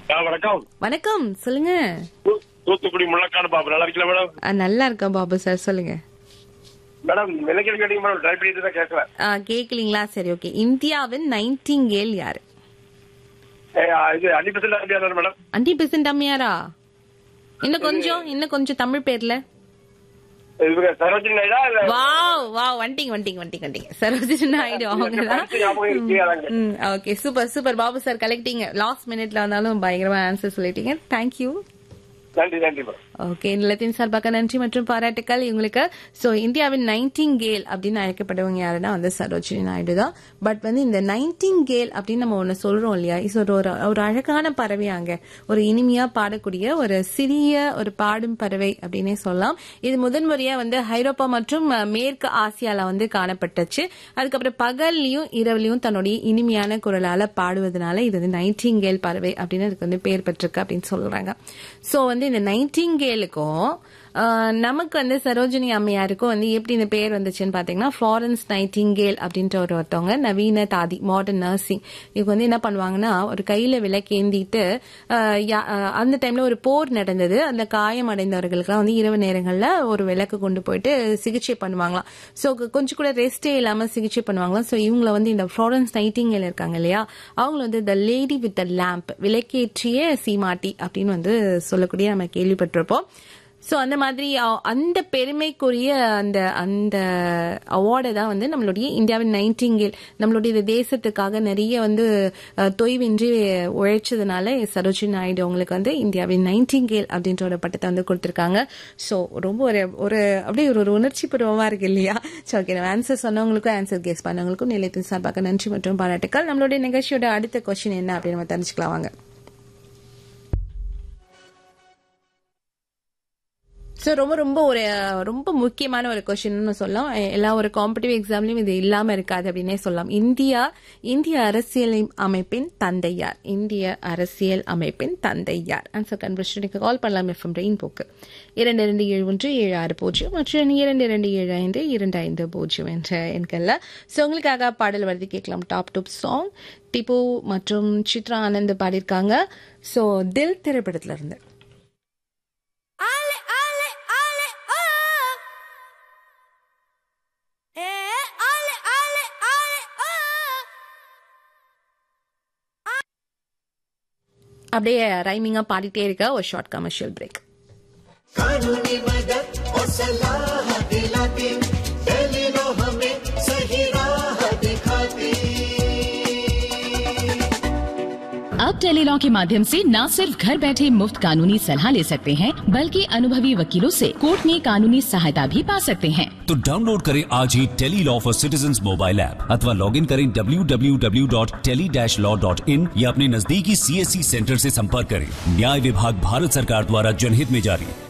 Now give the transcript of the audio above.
ஆ, வணக்கம் வணக்கம் சொல்லுங்க தூ- தூத்துக்குடி முள்ளக்காடு பாபு நல்லா இருக்கீங்களா மேடம் ஆ, நல்லா இருக்கேன் பாபு சார் சொல்லுங்க மேடம் விலைக்கு கேட்டீங்க மேடம் ட்ரை பண்ணிட்டு தான் கேட்கல ஆ, கேக்கலீங்களா சரி ஓகே இந்தியாவின் நைன்டிங்கேல் யாரு இது அஞ்சு பர்சன்ட் அப்படியா மேடம் அண்டி பெர்சன்ட் அம்மையாரா இன்னும் கொஞ்சம் இன்னும் கொஞ்சம் தமிழ் பேர்ல இவங்க சரோஜினி நாயுடா இல்ல வாவ் வாவ் வண்டிங்க வண்டிங்க வண்டிங்க வண்டிங்க சரோஜினி நாயுடு அவங்க படிச்ச ஞாபகம் இருக்கு அதாங்க okay super super Babu sir கலெக்டிங்க லாஸ்ட் மினிட்ல வந்தாலும் பயங்கரமா ஆன்சர் சொல்லிட்டீங்க தேங்க்யூ நன்றி நன்றி மேடம் ஓகே நிலத்தின் சார்பாக நன்றி மற்றும் பாராட்டுக்கள் இவங்களுக்கு ஸோ இந்தியாவின் நைன்டீன் கேல் அப்படின்னு அழைக்கப்படுவங்க யாருன்னா வந்து சரோஜினி நாயுடு தான் பட் வந்து இந்த நைன்டீன் கேல் அப்படின்னு நம்ம ஒன்று சொல்றோம் இல்லையா இது ஒரு ஒரு ஒரு அழகான பறவையாங்க ஒரு இனிமையா பாடக்கூடிய ஒரு சிறிய ஒரு பாடும் பறவை அப்படின்னே சொல்லலாம் இது முதன்முறையா வந்து ஐரோப்பா மற்றும் அஹ், மேற்கு ஆசியால வந்து காணப்பட்டுச்சு அதுக்கப்புறம் பகல்லையும் இரவுலையும் தன்னுடைய இனிமையான குரலால பாடுவதனால இது வந்து நைன்டிங்கேல் பறவை அப்படின்னு அதுக்கு வந்து பேர் பெற்றிருக்கு அப்படின்னு சொல்றாங்க சோ வந்து இந்த நைன்டிங்கேலுக்கும் நமக்கு வந்து சரோஜினி அம்மையாருக்கும் வந்து எப்படி இந்த பேர் வந்துச்சுன்னு பாத்தீங்கன்னா ஃப்ளாரன்ஸ் நைட்டிங்கேல் அப்படின்ற ஒரு ஒருத்தவங்க நவீன தாதி மாடர்ன் நர்சிங் இவங்க வந்து என்ன பண்ணுவாங்கன்னா ஒரு கையில விளக்கேந்திட்டு ஆஹ் யா- ஆஹ் அந்த டைம்ல ஒரு போர் நடந்தது அந்த காயம் அடைந்தவர்களுக்குலாம் வந்து இரவு நேரங்கள்ல ஒரு விளக்கு கொண்டு போயிட்டு சிகிச்சை பண்ணுவாங்களாம் சோ கொஞ்சம் கூட ரெஸ்டே இல்லாம சிகிச்சை பண்ணுவாங்களாம் சோ இவங்கள வந்து இந்த ஃப்ளாரன்ஸ் நைட்டிங்கேல் இருக்காங்க இல்லையா அவங்க வந்து the lady with the lamp விளக்கேற்றிய சீமாட்டி அப்படின்னு வந்து சொல்லக்கூடிய நம்ம கேள்விப்பட்டிருப்போம் சோ அந்த மாதிரி அ- அந்த பெருமைக்குரிய அந்த அந்த அவார்டை தான் வந்து நம்மளுடைய இந்தியாவின் நைன்டிங்கேல் நம்மளுடைய இந்த தேசத்துக்காக நிறைய வந்து அஹ், தொய்வின்றி உழைச்சதுனால சரோஜினி நாயுடு அவங்களுக்கு வந்து இந்தியாவின் நைன்டிங்கேல் அப்படின்ற ஒரு பட்டத்தை வந்து கொடுத்திருக்காங்க சோ ரொம்ப ஒரு ஒரு அப்படியே ஒரு ஒரு உணர்ச்சி பூர்வமா இருக்கு இல்லையா சோ ஓகே ஆன்சர் சொன்னவங்களுக்கும் ஆன்சர் கெஸ் பண்ணவங்களுக்கும் நிலையத்தின் சார்பாக நன்றி மற்றும் பாராட்டுக்கள் நம்மளுடைய நிகழ்ச்சியோட அடுத்த கொஸ்டின் என்ன அப்படின்னு நம்ம தெரிஞ்சுக்கலாம் வாங்க ஸோ ரொம்ப ரொம்ப ஒரு ரொம்ப முக்கியமான ஒரு கொஸ்டின்னு சொல்லலாம் எ- எல்லா ஒரு காம்படிட்டிவ் எக்ஸாம்லயும் இது இல்லாம இருக்காது அப்படின்னே சொல்லலாம் இந்தியா இந்திய அரசியல் அமைப்பின் தந்தையார் இந்திய அரசியல் அமைப்பின் தந்தையார் ஆன்சர் கன்வர்ஷனுக்கு கால் பண்ணலாம் எஃப்எம் ரெயின் போக்கு இரண்டு இரண்டு ஏழு ஒன்று ஏழு ஆறு பூஜ்ஜியம் மற்றும் இரண்டு இரண்டு ஏழு ஐந்து இரண்டு ஐந்து பூஜ்ஜியம் என்ற எண்கள்ல ஸோ உங்களுக்காக பாடல் வருது கேட்கலாம் டாப் டாப் சாங் டிபு மற்றும் சித்ரா ஆனந்த் பாடியிருக்காங்க ஸோ தில் திரைப்படத்துல இருந்து Ale, ale, ale, oh. Eh, ale, ale, ale, oh. அப்படியே ரைமிங்கா பாடிட்டே இருக்க ஒரு ஷார்ட் கமர்ஷியல் பிரேக் कानूनी मदद और सलाह दिलाती टेलीनो हमें सही राह दिखाती अब टेलीलॉ के माध्यम से न सिर्फ घर बैठे मुफ्त कानूनी सलाह ले सकते हैं बल्कि अनुभवी वकीलों से कोर्ट में कानूनी सहायता भी पा सकते हैं तो डाउनलोड करें आज ही tele law for citizen mobile app अथवा लॉग इन करें www.tele-law.in या अपने नजदीकी सीएससी सेंटर से संपर्क करें न्याय विभाग भारत सरकार द्वारा जनहित में जारी